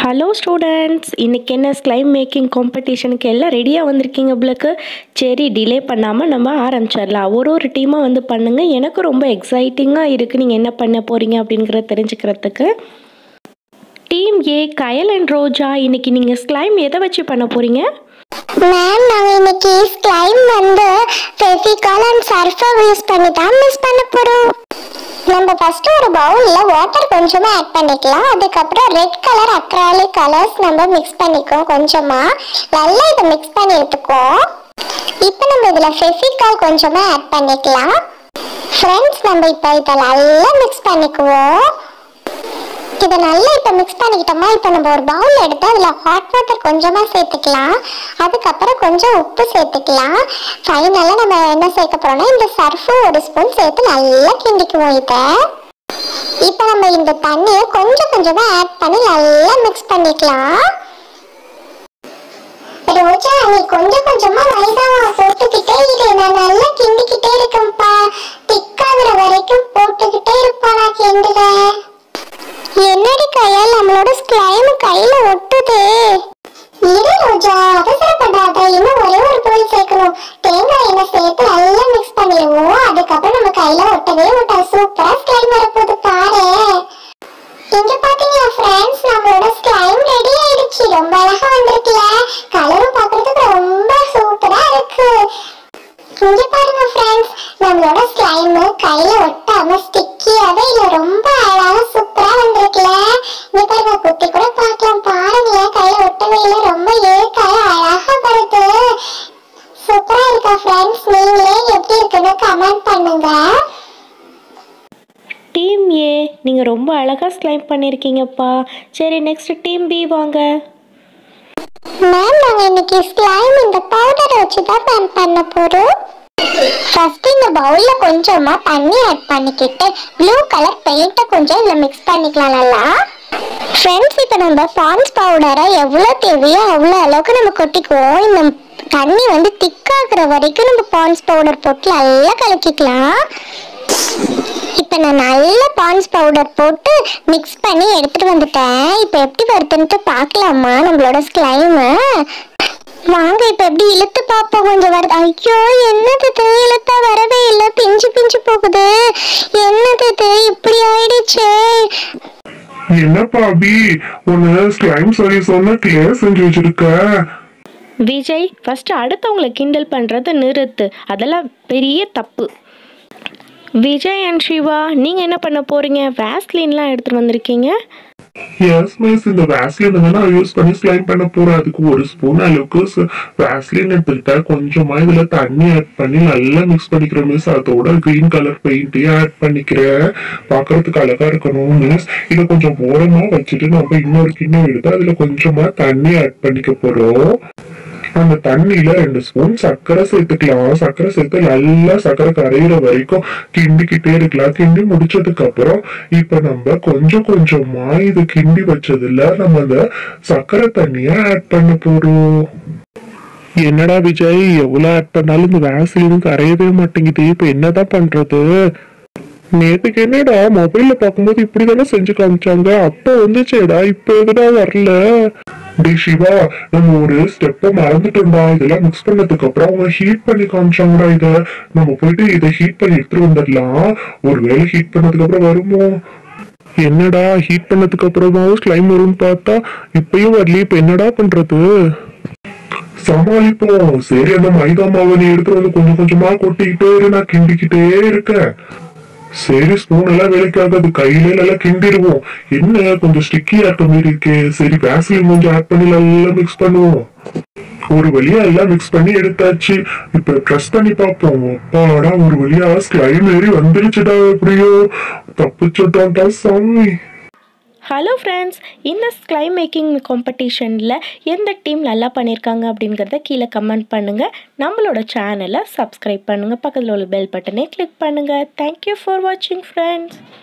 hello students இன்றைக்கி என்ன slime making காம்படிஷனுக்கு எல்லாம் ரெடியாக வந்திருக்கீங்க உங்களுக்கு சரி டிலே பண்ணாமல் நம்ம ஆரம்பிச்சிடலாம் ஒரு ஒரு டீமாக வந்து பண்ணுங்கள் எனக்கு ரொம்ப எக்ஸைட்டிங்காக இருக்குது நீங்கள் என்ன பண்ண போகிறீங்க அப்படிங்கிறத தெரிஞ்சுக்கிறதுக்கு டீம் ஏ கயல் அண்ட் ரோஜா இன்னைக்கு நீங்கள் ஸ்லைம் எதை வச்சு பண்ண போகிறீங்க மேம் நாங்கள் இன்னைக்கு ஸ்லைம் வந்து ஃபெவிகால் அண்ட் சர்ஃபை யூஸ் பண்ணி தான் மிஸ் பண்ண போகிறோம் நம்ம ஃபர்ஸ்ட் ஒரு பவுலில் வாட்டர் கொஞ்சமாக ஆட் பண்ணிக்கலாம் அதுக்கப்புறம் ரெட் கலர் அக்ராலிக் கலர்ஸ் நம்ம மிக்ஸ் பண்ணிக்குவோம் கொஞ்சமாக நல்லா இதை மிக்ஸ் பண்ணி எடுத்துக்குவோம் இப்போ நம்ம இதில் ஃபெவிகால் கொஞ்சமாக ஆட் பண்ணிக்கலாம் ஃப்ரெண்ட்ஸ் நம்ம இப்போ இதை நல்லா மிக்ஸ் பண்ணிக்குவோம் இதை நல்லா இப்போ மிக்ஸ் பண்ணிக்கிட்டோமா இப்போ நம்ம ஒரு பவுல் எடுத்து அதில் ஹாட் வாட்டர் கொஞ்சமாக சேர்த்துக்கலாம் அதுக்கப்புறம் கொஞ்சம் உப்பு சேர்த்துக்கலாம் ஃபைனலாக நம்ம என்ன சேர்க்க போகிறோம்னா இந்த சர்ஃபு ஒரு ஸ்பூன் சேர்த்து நல்லா கிண்டிக்குவோம் இதை இப்போ நம்ம இந்த தண்ணியை கொஞ்சம் கொஞ்சமாக ஆட் பண்ணி நல்லா மிக்ஸ் பண்ணிக்கலாம் ரோஜா நீ கொஞ்சம் கொஞ்சமா மைதாவை போட்டுக்கிட்டே இரு நான் நல்லா கிண்டிக்கிட்டே இருக்கேன்ப்பா திக்காகிற வரைக்கும் போட்டுக்கிட்டே இருப்பா நான் கிண்டுறேன் என்னடி கையால் நம்மளோட ஸ்லைம் கையில ஒட்டுது இரு ரோஜா அவசரப்படாத இன்னும் ஒரே ஒரு பொருள் சேர்க்கணும் தேங்காய் எண்ணெய் சேர்த்து நல்லா மிக்ஸ் பண்ணிடுவோம் அதுக்கப்புறம் நம்ம கையில ஒட்டவே ஒட்டா சூப்பரா ஸ்லைம் வரப்போகுது பாரு இங்க பாத்தீங்களா ஃப்ரெண்ட்ஸ் நம்மளோட ஸ்லைம் ரெடி ஆயிடுச்சு ரொம்ப அழகா வந்திருக்குல கலரும் பார்க்கிறதுக்கு ரொம்ப சூப்பரா இருக்கு இங்க பாருங்க ஃப்ரெண்ட்ஸ் நம்மளோட ஸ்லைம் கையில ஒட்டாம ஸ்டிக்கியாவே இல்ல ரொம்ப அழகா சூப்பரா வந்திருக்குல இங்க பாருங்க குத்தி கூட பார்க்கலாம் பாருங்களேன் கையில ஒட்டவே இல்ல ரொம்ப ஏற்காய அழகா வருது சூப்பரா இருக்கா ஃப்ரெண்ட்ஸ் நீங்களே எப்படி இருக்குன்னு கமெண்ட் பண்ணுங்க டீம் ஏ நீங்கள் ரொம்ப அழகாக ஸ்லைம் பண்ணியிருக்கீங்கப்பா சரி நெக்ஸ்ட் டீம் பி வாங்க மேம் நாங்கள் இன்னைக்கு ஸ்லைம் இந்த பவுடரை வச்சு தான் மேம் பண்ண போகிறோம் ஃபர்ஸ்ட் இந்த பவுலில் கொஞ்சமாக தண்ணி ஆட் பண்ணிக்கிட்டு ப்ளூ கலர் பெயிண்ட்டை கொஞ்சம் இதில் மிக்ஸ் பண்ணிக்கலாம் நல்லா ஃப்ரெண்ட்ஸ் இப்போ நம்ம பான்ஸ் பவுடரை எவ்வளோ தேவையோ அவ்வளோ அளவுக்கு நம்ம கொட்டிக்குவோம் இந்த தண்ணி வந்து திக்காகிற வரைக்கும் நம்ம பான்ஸ் பவுடர் போட்டு நல்லா கலக்கிக்கலாம் இப்போ நான் நல்ல பான்ஸ் பவுடர் போட்டு மிக்ஸ் பண்ணி எடுத்துட்டு வந்துட்டேன் இப்போ எப்படி வருதுன்ட்டு பார்க்கலாமா நம்மளோட ஸ்லைமு வாங்க இப்போ எப்படி இழுத்து பார்ப்போம் கொஞ்சம் வருது ஐயோ என்னது இது இழுத்தா வரவே இல்லை பிஞ்சு பிஞ்சு போகுது என்னது இது இப்படி ஆயிடுச்சே என்னப்பா அபி உன்னை ஸ்லைம் சொல்லி சொன்ன கிளியர் செஞ்சு வச்சிருக்க விஜய் ஃபஸ்ட்டு அடுத்தவங்களை கிண்டல் பண்ணுறத நிறுத்து அதெல்லாம் பெரிய தப்பு விஜய் அண்ட் சிவா நீங்கள் என்ன பண்ண போகிறீங்க வேஸ்லின்லாம் எடுத்துகிட்டு வந்திருக்கீங்க எஸ் மிஸ் இந்த வேஸ்லின் தானே நான் யூஸ் பண்ணி ஸ்லைம் பண்ண போறேன் அதுக்கு ஒரு ஸ்பூன் அளவுக்கு வேஸ்லின் எடுத்துக்கிட்டேன் கொஞ்சமா இதுல தண்ணி ஆட் பண்ணி நல்லா மிக்ஸ் பண்ணிக்கிறேன் மிஸ் அதோட கிரீன் கலர் பெயிண்ட்டையும் ஆட் பண்ணிக்கிறேன் பார்க்கறதுக்கு அழகா இருக்கணும் மிஸ் இதை கொஞ்சம் ஓரமா வச்சுட்டு நம்ம இன்னொரு கிண்ணம் எடுத்து அதுல கொஞ்சமா தண்ணி ஆட் பண்ணிக்க போறோம் அந்த தண்ணியில ரெண்டு ஸ்பூன் சர்க்கரை சேர்த்துக்கலாம் சர்க்கரை சேர்த்து நல்லா சர்க்கரை கரையிற வரைக்கும் கிண்டிக்கிட்டே இருக்கலாம் கிண்டி முடிச்சதுக்கு அப்புறம் இப்ப நம்ம கொஞ்சம் கொஞ்சமா இது கிண்டி வச்சதுல நம்ம அந்த சர்க்கரை தண்ணிய ஆட் பண்ண போறோம் என்னடா விஜய் எவ்வளவு ஆட் பண்ணாலும் இந்த வேசலின் கரையவே மாட்டேங்குது இப்ப என்னதான் பண்றது நேத்துக்கு என்னடா மொபைல்ல பார்க்கும்போது இப்படிதானே செஞ்சு காமிச்சாங்க அப்ப வந்துச்சேடா இப்ப எதுடா வரல டே சிவா நம்ம ஒரு ஸ்டெப்ப மறந்துட்டோம்டா இதெல்லாம் மிக்ஸ் பண்ணதுக்கு அப்புறம் அவங்க ஹீட் பண்ணி காமிச்சாங்கடா இத நம்ம போயிட்டு இதை ஹீட் பண்ணி எடுத்துட்டு வந்துடலாம் ஒருவேளை ஹீட் பண்ணதுக்கு அப்புறம் வருமோ என்னடா ஹீட் பண்ணதுக்கு அப்புறமாவும் ஸ்லைம் வரும்னு பார்த்தா இப்பயும் வரலையே இப்ப என்னடா பண்றது சமாளிப்போம் சரி அந்த மைதா மாவை நீ எடுத்து வந்து கொஞ்சம் கொஞ்சமா கொட்டிக்கிட்டே இரு நான் கிண்டிக்கிட்டே இருக்கேன் சரி ஸ்பூன் எல்லாம் வேலைக்கு ஆகாது கையில நல்லா கிண்டிடுவோம் என்ன கொஞ்சம் ஸ்டிக்கி ஆட்ட மாதிரி இருக்கே சரி வேஸ்லின் கொஞ்சம் ஆட் பண்ணி நல்லா மிக்ஸ் பண்ணுவோம் ஒரு வழியா எல்லாம் மிக்ஸ் பண்ணி எடுத்தாச்சு இப்ப ட்ரெஸ் பண்ணி பார்ப்போம் அப்பாடா ஒரு வழியா ஸ்லைம் ஏறி வந்துருச்சுடா எப்படியோ தப்பிச்சுட்டான்டா சாமி ஹலோ ஃப்ரெண்ட்ஸ் இந்த ஸ்லைம் மேக்கிங் காம்படிஷனில் எந்த டீம் நல்லா பண்ணியிருக்காங்க அப்படிங்கிறத கீழே கமெண்ட் பண்ணுங்கள் நம்மளோட சேனலை சப்ஸ்கிரைப் பண்ணுங்கள் பக்கத்தில் உள்ள பெல் பட்டனை கிளிக் பண்ணுங்கள் தேங்க்யூ ஃபார் வாட்சிங் ஃப்ரெண்ட்ஸ்